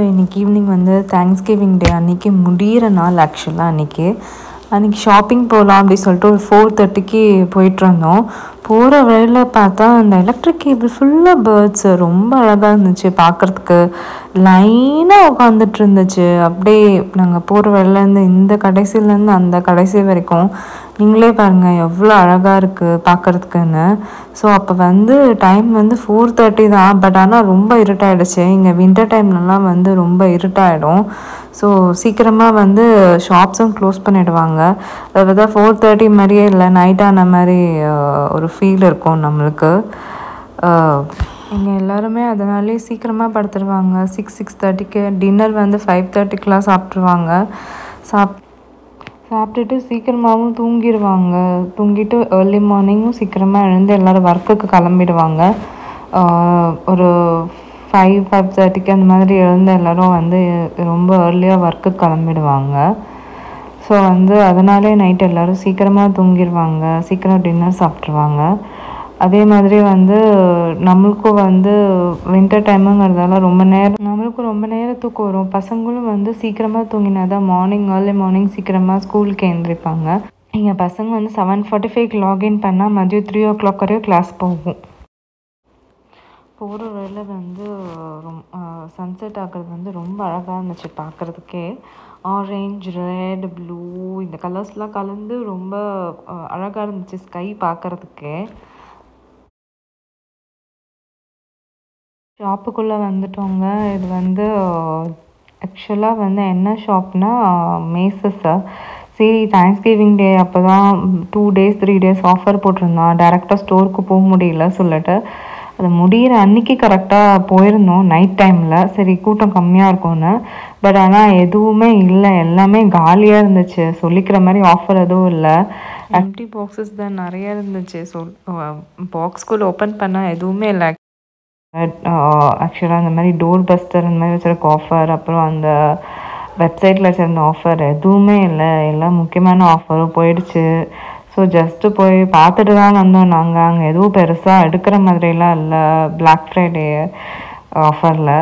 இன்னைக்கு ஈவினிங் வந்து thanks giving டே அன்றைக்கி முடிகிற நாள் ஆக்சுவலாக அன்றைக்கி அன்றைக்கி ஷாப்பிங் போகலாம் அப்படி சொல்லிட்டு ஒரு ஃபோர் தேர்ட்டிக்கு போயிட்டு இருந்தோம் போகிற வழியில் பார்த்தா அந்த எலக்ட்ரிக் கேபிள் ஃபுல்லாக பேர்ட்ஸு ரொம்ப அழகாக இருந்துச்சு பார்க்குறதுக்கு லைனாக உட்காந்துட்டு இருந்துச்சு அப்படியே நாங்கள் போகிற வழியிலேருந்து இந்த கடைசியிலேருந்து அந்த கடைசி வரைக்கும் நீங்களே பாருங்கள் எவ்வளோ அழகாக இருக்குது பார்க்குறதுக்குன்னு ஸோ அப்போ வந்து டைம் வந்து ஃபோர் தேர்ட்டி தான் பட் ஆனால் ரொம்ப இருட்டாயிடுச்சு இங்கே வின்டர் டைம்லலாம் வந்து ரொம்ப இருட்டாயிடும் ஸோ சீக்கிரமாக வந்து ஷாப்ஸும் க்ளோஸ் பண்ணிடுவாங்க அதாவது ஃபோர் தேர்ட்டி மாதிரியே இல்லை நைட் ஆன மாதிரி அஹ், ஒரு ஃபீல் இருக்கும் நம்மளுக்கு இங்கே எல்லாருமே அதனாலே சீக்கிரமாக படுத்துருவாங்க சிக்ஸ் சிக்ஸ் தேர்ட்டிக்கு டின்னர் வந்து ஃபைவ் தேர்ட்டிக்கெலாம் சாப்பிட்ருவாங்க சாப் சாப்பிட்டுட்டு சீக்கிரமாகவும் தூங்கிடுவாங்க தூங்கிட்டு ஏர்லி மார்னிங்கும் சீக்கிரமாக எழுந்து எல்லோரும் ஒர்க்குக்கு கிளம்பிடுவாங்க ஆஹ் ஒரு ஃபைவ் ஃபைவ் தேர்ட்டிக்கு அந்த மாதிரி எழுந்து எல்லோரும் வந்து ரொம்ப ஏர்லியாக ஒர்க்குக்கு கிளம்பிடுவாங்க ஸோ வந்து அதனாலே நைட் எல்லோரும் சீக்கிரமாக தூங்கிடுவாங்க சீக்கிரம் டின்னர் சாப்பிட்ருவாங்க அதே மாதிரி வந்து நம்மளுக்கும் வந்து வின்டர் டைமுங்கிறதால ரொம்ப நேரம் நம்மளுக்கும் ரொம்ப நேரம் தூக்கம் வரும் பசங்களும் வந்து சீக்கிரமாக தூங்கினா தான் மார்னிங் ஏர்லி மார்னிங் சீக்கிரமாக ஸ்கூலுக்கு எழுந்திரிப்பாங்க எங்கள் பசங்க வந்து செவன் ஃபார்ட்டி ஃபைவ்க்கு லாகின் பண்ணால் மதியம் த்ரீ ஓ கிளாக் வரையும் கிளாஸ் போகும் போகிற வழியில் வந்து ரொம்ப சன்செட் ஆகிறது வந்து ரொம்ப அழகாக இருந்துச்சு பார்க்குறதுக்கே ஆரஞ்ச் ரெட் ப்ளூ இந்த கலர்ஸ்லாம் கலந்து ரொம்ப அழகாக இருந்துச்சு ஸ்கை பார்க்குறதுக்கே ஷாப்புக்குள்ளே வந்துட்டோங்க இது வந்து ஆக்சுவலாக வந்து என்ன ஷாப்னா மேசஸ்ஸா சரி தேங்க்ஸ் கிவிங் டே அப்போ தான் two days three days offer போட்டிருந்தான் டேரெக்டாக ஸ்டோருக்கு போக முடியல சொல்லிட்டு அது முடிகிற அன்னைக்கு கரெக்டாக போயிருந்தோம் நைட் டைமில் சரி கூட்டம் கம்மியாக இருக்கும்னு பட் ஆனால் எதுவுமே இல்லை எல்லாமே காலியாக இருந்துச்சு சொல்லிக்கிற மாதிரி ஆஃபர் எதுவும் இல்லை எம்டி பாக்ஸஸ் தான் நிறைய இருந்துச்சு சொல் பாக்ஸ்குள்ளே ஓப்பன் பண்ணால் எதுவுமே இல்லை ஆக்சுவலாக அந்த மாதிரி டோர் பஸ்டர் அந்த மாதிரி வச்சுருக்க ஆஃபர் அப்புறம் அந்த வெப்சைட்டில் வச்சுருந்த ஆஃபர் எதுவுமே இல்லை எல்லாம் முக்கியமான ஆஃபரும் போயிடுச்சு ஸோ ஜஸ்ட்டு போய் பார்த்துட்டு தான் வந்தோம் நாங்கள் அங்கே எதுவும் பெருசாக எடுக்கிற மாதிரிலாம் இல்லை பிளாக் ஃப்ரைடே ஆஃபரில்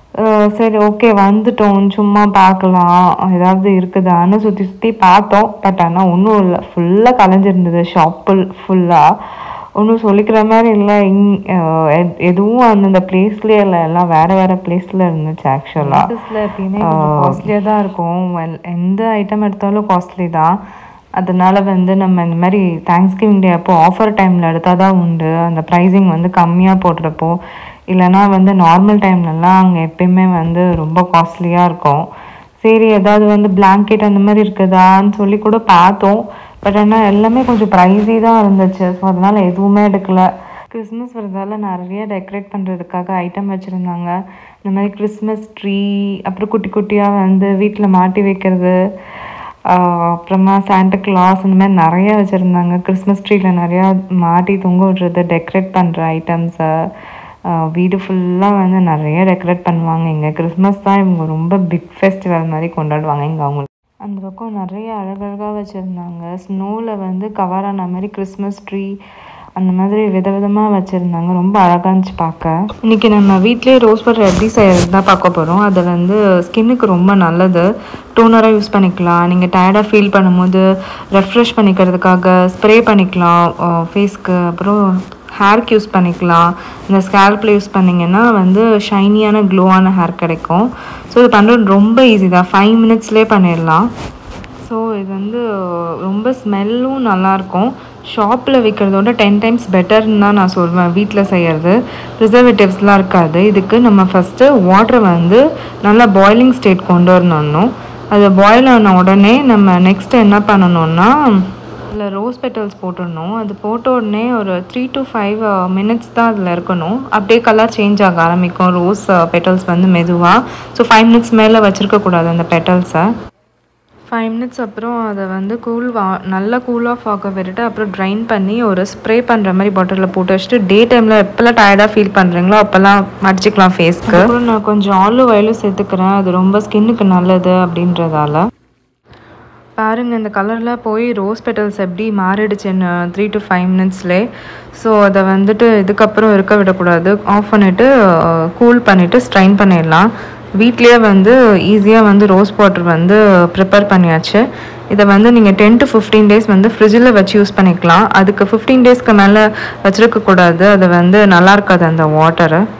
சரி ஓகே வந்துட்டோம் சும்மா பார்க்கலாம் ஏதாவது இருக்குதான்னு சுற்றி சுற்றி பார்த்தோம் பட் ஆனால் ஒன்றும் இல்லை ஃபுல்லாக கலைஞ்சிருந்தது ஷாப்பு ஃபுல்லாக ஒன்றும் சொல்லிக்கிற மாதிரி இல்லை இங் அஹ் எத்- எதுவும் அந்தந்த பிளேஸ்லேயே இல்லை எல்லாம் வேறு வேறு பிளேஸில் இருந்துச்சு ஆக்சுவலாக எப்பயுமே காஸ்ட்லியாக தான் இருக்கும் well, எந்த ஐட்டம் எடுத்தாலும் காஸ்ட்லி தான் அதனால வந்து நம்ம இந்த மாதிரி தேங்க்ஸ் கிவிங் டே அப்போ ஆஃபர் டைமில் எடுத்தால் தான் உண்டு அந்த ப்ரைஸிங் வந்து கம்மியாக போடுறப்போ இல்லைன்னா வந்து நார்மல் டைம்லலாம் அங்கே எப்பயுமே வந்து ரொம்ப காஸ்ட்லியாக இருக்கும் சரி ஏதாவது வந்து பிளாங்கெட் அந்த மாதிரி இருக்குதான்னு சொல்லி கூட பார்த்தோம் பட் ஆனால் எல்லாமே கொஞ்சம் ப்ரைஸி தான் இருந்துச்சு ஸோ அதனால் எதுவுமே எடுக்கல கிறிஸ்மஸ் வரதால நிறைய டெக்கரேட் பண்ணுறதுக்காக ஐட்டம் வச்சுருந்தாங்க இந்த மாதிரி கிறிஸ்மஸ் ட்ரீ அப்புறம் குட்டி குட்டியாக வந்து வீட்டில் மாட்டி வைக்கிறது ஆஹ் அப்புறமா சாண்டா கிளாஸ் இந்த மாதிரி நிறைய வச்சுருந்தாங்க கிறிஸ்மஸ் ட்ரீயில் நிறையா மாட்டி தொங்க விடுறது டெக்கரேட் பண்ணுற ஐட்டம்ஸை வீடு ஃபுல்லாக வந்து நிறைய டெக்கரேட் பண்ணுவாங்க இங்கே கிறிஸ்மஸ் தான் இவங்க ரொம்ப பிக் ஃபெஸ்டிவல் மாதிரி கொண்டாடுவாங்க இங்கே அவங்க அந்த பக்கம் நிறைய அழகழகாக வச்சுருந்தாங்க ஸ்னோவில் வந்து கவர் ஆன மாதிரி கிறிஸ்மஸ் ட்ரீ அந்த மாதிரி விதவிதமாக வச்சுருந்தாங்க ரொம்ப அழகாக இருந்துச்சு பார்க்க இன்றைக்கி நம்ம வீட்டிலேயே ரோஸ் வாட்டர் எப்படி செய்யறது தான் பார்க்க போகிறோம் அது வந்து ஸ்கின்னுக்கு ரொம்ப நல்லது டோனராக யூஸ் பண்ணிக்கலாம் நீங்கள் டயர்டாக ஃபீல் பண்ணும்போது ரெஃப்ரெஷ் பண்ணிக்கிறதுக்காக ஸ்ப்ரே பண்ணிக்கலாம் ஃபேஸ்க்கு அப்புறம் ஹேர்க்கு யூஸ் பண்ணிக்கலாம் இந்த ஸ்கேல்பில் யூஸ் பண்ணிங்கன்னா வந்து ஷைனியான க்ளோவான ஹேர் கிடைக்கும் ஸோ இது பண்ணுறது ரொம்ப ஈஸி தான் ஃபைவ் மினிட்ஸ்லேயே பண்ணிடலாம் ஸோ இது வந்து ரொம்ப ஸ்மெல்லும் நல்லாயிருக்கும் ஷாப்பில் விற்கிறதோட டென் டைம்ஸ் பெட்டர்னு தான் நான் சொல்வேன் வீட்டில் செய்கிறது ப்ரிசர்வேட்டிவ்ஸ்லாம் இருக்காது இதுக்கு நம்ம ஃபஸ்ட்டு வாட்டரை வந்து நல்லா பாயிலிங் ஸ்டேட் கொண்டு வரணும் அது பாயில் ஆன உடனே நம்ம நெக்ஸ்ட் என்ன பண்ணணும்னா அதில் ரோஸ் பெட்டல்ஸ் போட்டுடணும் அது போட்ட உடனே ஒரு த்ரீ டு ஃபைவ் மினிட்ஸ் தான் அதில் இருக்கணும் அப்படியே கலர் சேஞ்ச் ஆக ஆரம்பிக்கும் ரோஸ் பெட்டல்ஸ் வந்து மெதுவாக ஸோ ஃபைவ் மினிட்ஸ் மேலே வச்சுருக்கக்கூடாது அந்த பெட்டல்ஸை ஃபைவ் மினிட்ஸ் அப்புறம் அதை வந்து கூல் வா நல்லா கூல் ஆஃப் ஆக விட்டுட்டு அப்புறம் ட்ரைன் பண்ணி ஒரு ஸ்ப்ரே பண்ணுற மாதிரி பாட்டிலில் போட்டு வச்சுட்டு டே டைமில் எப்போல்லாம் டயர்டாக ஃபீல் பண்ணுறீங்களோ அப்போல்லாம் மடிச்சிக்கலாம் ஃபேஸ்க்கு அப்புறம் நான் கொஞ்சம் ஆலிவ் ஆயிலும் சேர்த்துக்கிறேன் அது ரொம்ப ஸ்கின்னுக்கு நல்லது அப்படின்றதால பாருங்க இந்த கலரில் போய் ரோஸ் பெட்டல்ஸ் எப்படி மாறிடுச்சுன்னு த்ரீ டு ஃபைவ் மினிட்ஸ்லே ஸோ அதை வந்துட்டு இதுக்கப்புறம் இருக்க விடக்கூடாது ஆஃப் பண்ணிவிட்டு கூல் பண்ணிவிட்டு ஸ்ட்ரைன் பண்ணிடலாம் வீட்லேயே வந்து ஈஸியாக வந்து ரோஸ் வாட்டர் வந்து ப்ரிப்பேர் பண்ணியாச்சு இதை வந்து நீங்கள் டென் டு ஃபிஃப்டீன் டேஸ் வந்து ஃப்ரிட்ஜில் வச்சு யூஸ் பண்ணிக்கலாம் அதுக்கு ஃபிஃப்டீன் டேஸ்க்கு மேலே வச்சுருக்கக்கூடாது அது வந்து நல்லா இருக்காது அந்த வாட்டரை